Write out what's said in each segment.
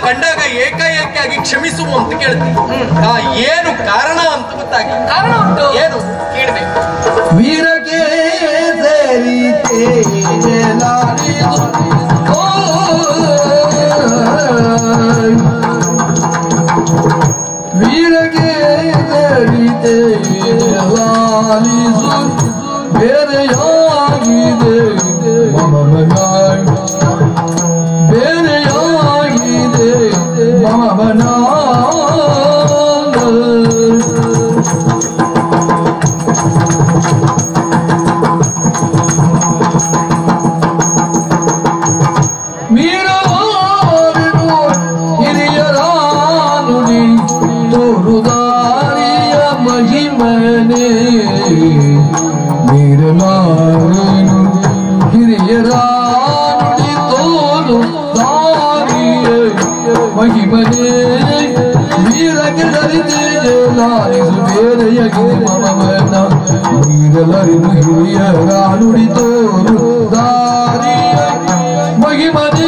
ಕಂಡಾಗ ಏಕಾಏಕಿಯಾಗಿ ಕ್ಷಮಿಸು ಅಂತ ಕೇಳ್ತೀನಿ ಆ, ಏನು ಕಾರಣ ಅಂತ ಗೊತ್ತಾಗಿ ಕಾರಣ ಉಂಟು ಏನು ಕೇಳಬೇಕು ವೀರಕ್ಕೆ ಸೇರಿತೆ ಲಾಲಿದು ವೀರಕ್ಕೆ ಸೇರಿತೆ ಲಾಲಿಸು ಬೇರೆಯಾಗಿದೆ ಮಮ ಮನ ಬೇರೆಯಾಗಿದೆ ಮಮ ಮನ ಮೀರವಾರೆನು ಹಿರಿಯರ ನುಡಿ ತೋರುದಾರಿಯ ಮಹಿಮನೆ ಮೀರಲಾರೆನು ಹಿರಿಯರ ನುಡಿ ತೋರು ದಾರಿಯ ಮಹಿಮನೆ ವೀರಕ್ಕೆ ಸರಿತೆ ಲಾರಿಸು ಬೇರೆಯ ಮಮನ ಮೀರಲರಿನು ಹಿರಿಯರ ನುಡಿ ತೋರು ದಾರಿಯ ಮಹಿಮನೆ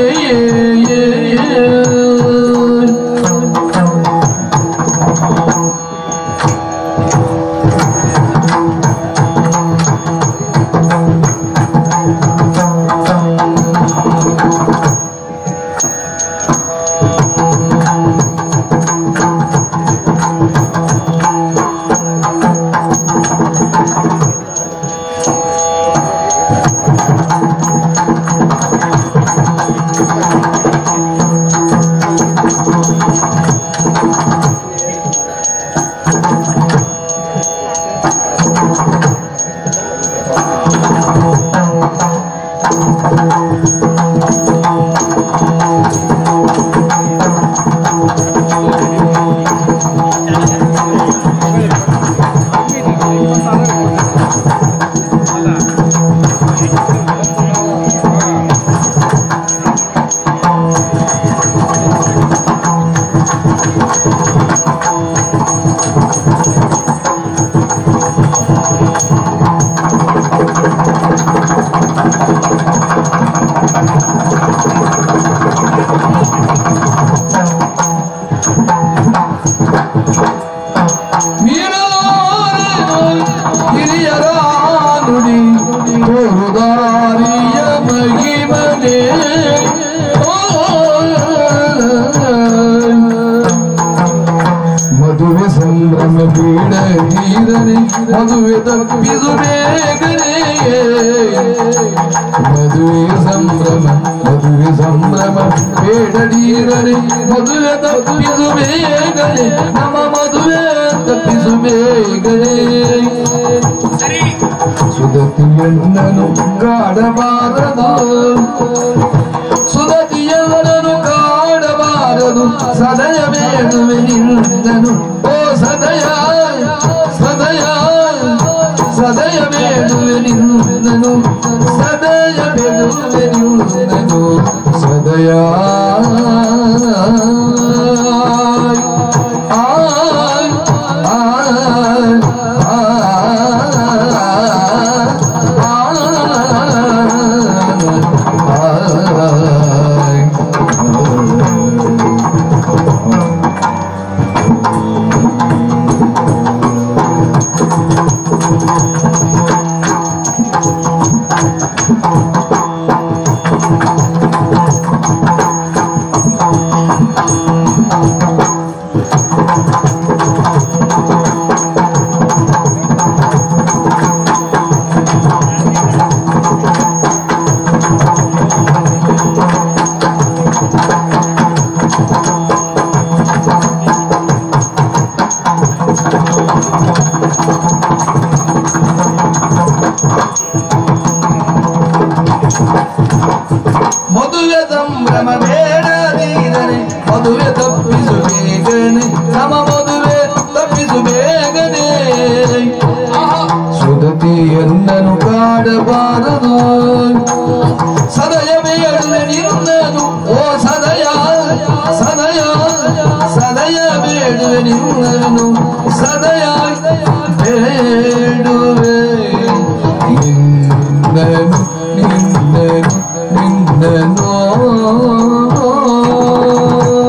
ಹಿರಿಯರ ನುಡಿ ತೋರುದಾರಿಯ ಮಹಿಮನೆ ಮದುವೆ ಸಂಭ್ರಮ ಬೀಡ ನೀರನೆ ಮದುವೆ ತಪ್ಪಿಸು ಬೇಗನೆ ಮದುವೆ ಸಂಭ್ರಮ ಮದುವೆ ಸಂಭ್ರಮ ಬೇಡ ನೀರನೆ ಮದುವೆ ತಪ್ಪಿಸು ಬೇಗನೆ ನಮ್ಮ ಮದುವೆ ತಪ್ಪಿಸು ಬೇಗನೆ ಸರಿ ಸುದತಿಯನ್ನನು ಕಾಡಬಾರದು ಸುದತಿಯನ್ನನು ಕಾಡಬಾರದು ಸದಯ ಬೇಡುವೆ ನಿನ್ನನು ಓ ಸದಯ ಸದಯ ಸದಯ ಬೇಡುವೆ ನಿನ್ನನು ಸದಯ ಬೇಡುವೆ ನಿನ್ನನು ಸದಯ ಆಯ್ ಆಯ್ ಮದುವೆ ಸಂಭ್ರಮ ಬೇಡದಿರನೆ ಮದುವೆ ತಪ್ಪಿಸು ಬೇಗನೆ ನಮ್ಮ ಮದುವೆ ತಪ್ಪಿಸು ಬೇಗನೆ ಸುದತಿಯನ್ನನು ಕಾಡಬಾರದು ಸದಯ ಬೇಡುವೆ ನಿನ್ನನು ಓ ಸದಯ ಸದಯ ಸದಯ ಬೇಡುವೆ ನಿನ್ನನು ಸದಯ ಬೇಡುವೆ ನಿನ್ನನು ನಿನ್ನನು ನಿನ್ನನು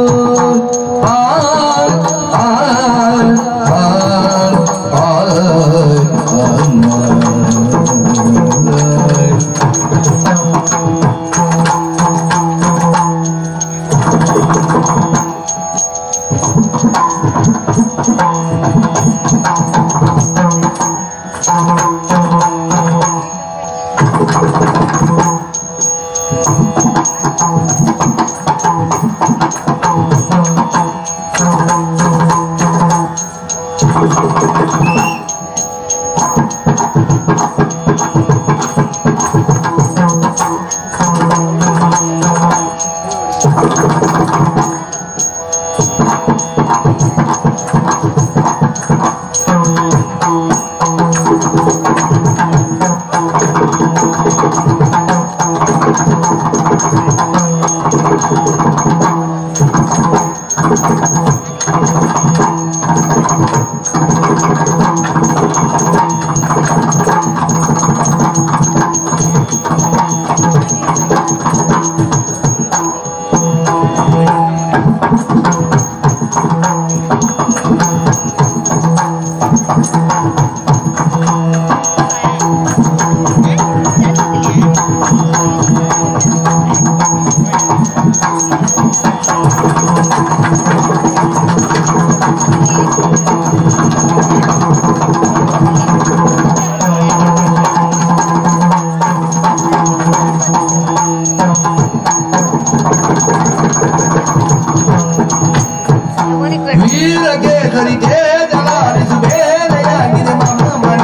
ವೀರಗೆ ಕರಿಕೆ ಜಲಾರಿಸು ಬೇರೆಯಾಗಿದೆ ಮನ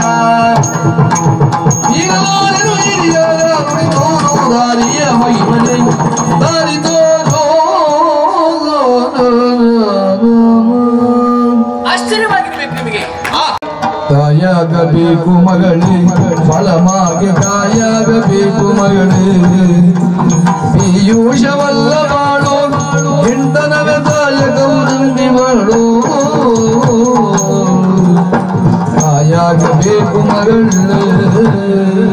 ಈಗಲಾದರೂ ಹಿರಿಯರ ನುಡಿದೋರು ದಾರಿಯ ಮಹಿಮನೆ ದಾರಿ ತೋರೋ ಆಶ್ಚರ್ಯವಾಗಿರ್ಬೇಕು ನಿಮಗೆ ಆ ತಾಯಾಗಬೇಕು ಮಗಳೇ ಫಲಮಾಗಿ ತಾಯಾಗಬೇಕು ಮಗಳೇ ಪೀಯೂಷವಲ್ಲ ಬಾಳು ಹೆಂಡನವ ದಾಯಕವು ನಂಬಿ ಬಾಳು ತಾಯಾಗಬೇಕು ಮಗಳೇ